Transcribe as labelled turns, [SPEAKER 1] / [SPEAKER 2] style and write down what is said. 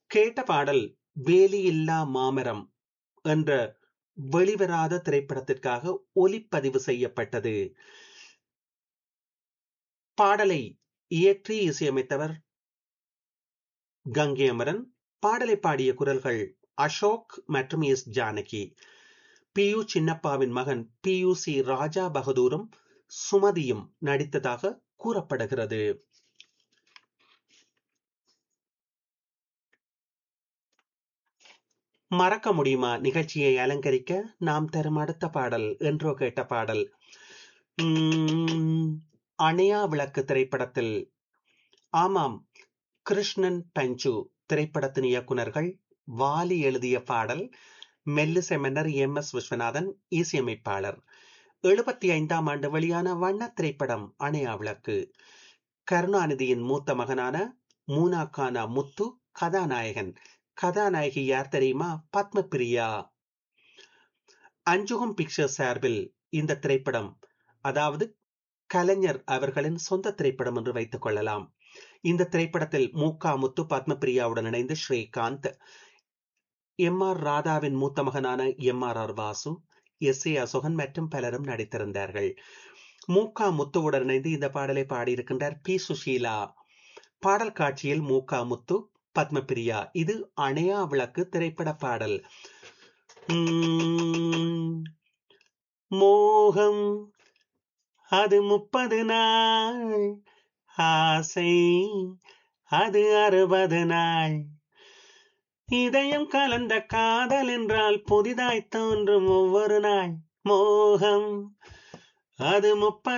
[SPEAKER 1] கேட்ட பாடல் வேலியில்லா மாமரம் என்ற வெளிவராத திரைப்படத்திற்காக ஒலிப்பதிவு செய்யப்பட்டது பாடலை இயற்றி இசையமைத்தவர் கங்கை அமரன் பாடலை பாடிய குரல்கள் அசோக் மற்றும் எஸ் ஜானகி பி யு சின்னப்பாவின் மகன் பி யு சி ராஜா பகதூரும் சுமதியும் நடித்ததாக கூறப்படுகிறது மறக்க முடியுமா நிகழ்ச்சியை அலங்கரிக்க நாம் தரும் அடுத்த பாடல் என்றோ கேட்ட பாடல் அணையா விளக்கு திரைப்படத்தில் ஆமாம் கிருஷ்ணன் பஞ்சு திரைப்படத்தின் இயக்குனர்கள் வாலி எழுதிய பாடல் மெல்லிசை மன்னர் எம் எஸ் விஸ்வநாதன் இசையமைப்பாளர் எழுபத்தி ஐந்தாம் ஆண்டு வெளியான வண்ண திரைப்படம் அணையா விளக்கு கருணாநிதியின் மூத்த மகனான மூனாக்கானா முத்து கதாநாயகன் கதாநாயகி யார் தெரியுமா பத்மபிரியா அஞ்சுகம் பிக்சர்ஸ் சார்பில் இந்த திரைப்படம் அதாவது கலைஞர் அவர்களின் சொந்த திரைப்படம் என்று வைத்துக் கொள்ளலாம் இந்த திரைப்படத்தில் மூக்கா முத்து பத்மபிரியாவுடன் இணைந்து ஸ்ரீகாந்த் எம் ஆர் ராதாவின் மூத்த மகனான M R R Vasu S A Asokan மற்றும் பலரும் நடித்திருந்தார்கள் மூக்கா முத்துவுடன் இணைந்து இந்த பாடலை பாடியிருக்கின்றார் பி சுஷீலா பாடல் காட்சியில் மூக்கா முத்து பத்மபிரியா இது அணையா விளக்கு திரைப்பட பாடல் மோகம் அது முப்பது நாள் ஆசை அது அறுபது நாள் இதயம் கலந்த காதல் என்றால் புதிதாய் தோன்றும் ஒவ்வொரு நாள் மோகம் அது முப்பது